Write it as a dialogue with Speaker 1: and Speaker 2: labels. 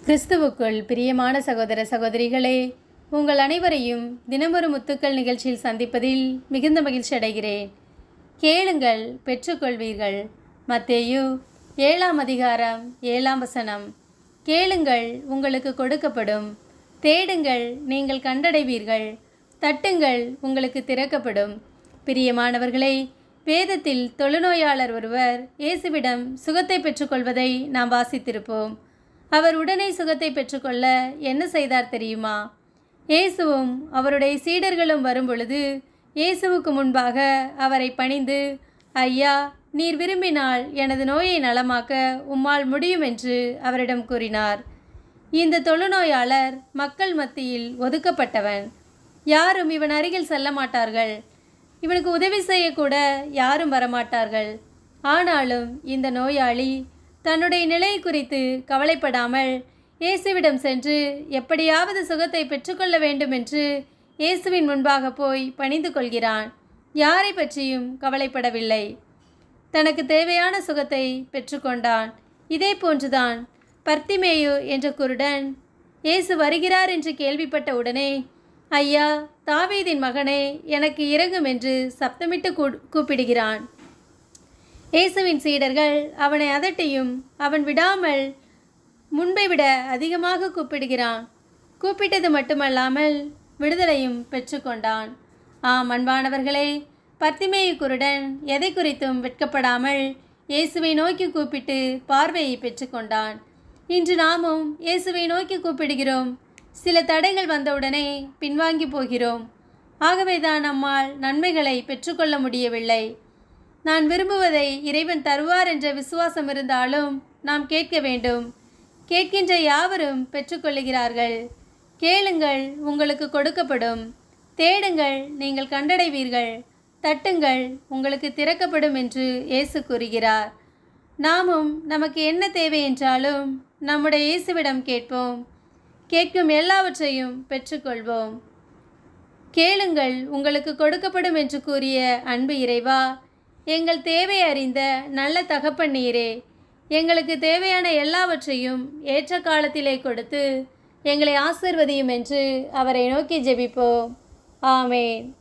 Speaker 1: கிறிஸ்துவுக்குள் பிரியமான சகோதர சகோதரிகளே உங்கள் அனைவரையும் தினமொரு முத்துக்கள் நிகழ்ச்சியில் சந்திப்பதில் மிகுந்த மகிழ்ச்சி அடைகிறேன் கேளுங்கள் பெற்றுக்கொள்வீர்கள் மத்தேயு ஏழாம் அதிகாரம் ஏழாம் வசனம் கேளுங்கள் உங்களுக்கு கொடுக்கப்படும் தேடுங்கள் நீங்கள் கண்டடைவீர்கள் தட்டுங்கள் உங்களுக்கு திறக்கப்படும் பிரியமானவர்களே வேதத்தில் தொழுநோயாளர் ஒருவர் இயேசுவிடம் சுகத்தை பெற்றுக்கொள்வதை நாம் வாசித்திருப்போம் அவர் உடனே சுகத்தை பெற்றுக்கொள்ள என்ன செய்தார் தெரியுமா இயேசுவும் அவருடைய சீடர்களும் வரும்பொழுது இயேசுவுக்கு முன்பாக அவரை பணிந்து ஐயா நீர் விரும்பினால் எனது நோயை நலமாக்க உம்மால் முடியும் என்று அவரிடம் கூறினார் இந்த தொழுநோயாளர் மக்கள் மத்தியில் ஒதுக்கப்பட்டவன் யாரும் இவன் அருகில் செல்ல மாட்டார்கள் இவனுக்கு உதவி செய்யக்கூட யாரும் வரமாட்டார்கள் ஆனாலும் இந்த நோயாளி தன்னுடைய நிலை குறித்து கவலைப்படாமல் இயேசுவிடம் சென்று எப்படியாவது சுகத்தை பெற்றுக்கொள்ள வேண்டும் என்று இயேசுவின் முன்பாக போய் பணிந்து கொள்கிறான் யாரை பற்றியும் கவலைப்படவில்லை தனக்கு தேவையான சுகத்தை பெற்றுக்கொண்டான் இதே போன்றுதான் பர்த்திமேயு என்ற குருடன் இயேசு வருகிறார் என்று கேள்விப்பட்ட உடனே ஐயா தாவீதின் மகனே எனக்கு இறங்கும் என்று சப்தமிட்டு கூ- கூப்பிடுகிறான் இயேசுவின் சீடர்கள் அவனை அதட்டியும் அவன் விடாமல் முன்பை விட அதிகமாக கூப்பிடுகிறான் கூப்பிட்டது மட்டுமல்லாமல் விடுதலையும் பெற்றுக்கொண்டான் ஆம் அன்பானவர்களே பத்திமேயு குருடன் எதை குறித்தும் வெட்கப்படாமல் இயேசுவை நோக்கி கூப்பிட்டு பார்வையை பெற்றுக்கொண்டான் இன்று நாமும் இயேசுவை நோக்கி கூப்பிடுகிறோம் சில தடைகள் வந்தவுடனே பின்வாங்கி போகிறோம் ஆகவேதான் நம்மால் நன்மைகளை பெற்றுக்கொள்ள முடியவில்லை நான் விரும்புவதை இறைவன் தருவார் என்ற விசுவாசம் இருந்தாலும் நாம் கேட்க வேண்டும் கேட்கின்ற யாவரும் பெற்றுக்கொள்ளுகிறார்கள் கேளுங்கள் உங்களுக்கு கொடுக்கப்படும் தேடுங்கள் நீங்கள் கண்டடைவீர்கள் தட்டுங்கள் உங்களுக்கு திறக்கப்படும் என்று இயேசு கூறுகிறார் நாமும் நமக்கு என்ன தேவை என்றாலும் நம்முடைய இயேசுவிடம் கேட்போம் கேட்கும் எல்லாவற்றையும் பெற்றுக்கொள்வோம் கேளுங்கள் உங்களுக்கு கொடுக்கப்படும் என்று கூறிய அன்பு இறைவா எங்கள் தேவை அறிந்த நல்ல தகப்பன் நீரே எங்களுக்கு தேவையான எல்லாவற்றையும் ஏற்ற காலத்திலே கொடுத்து எங்களை ஆசிர்வதியும் என்று அவரை நோக்கி ஜெபிப்போம் ஆமேன்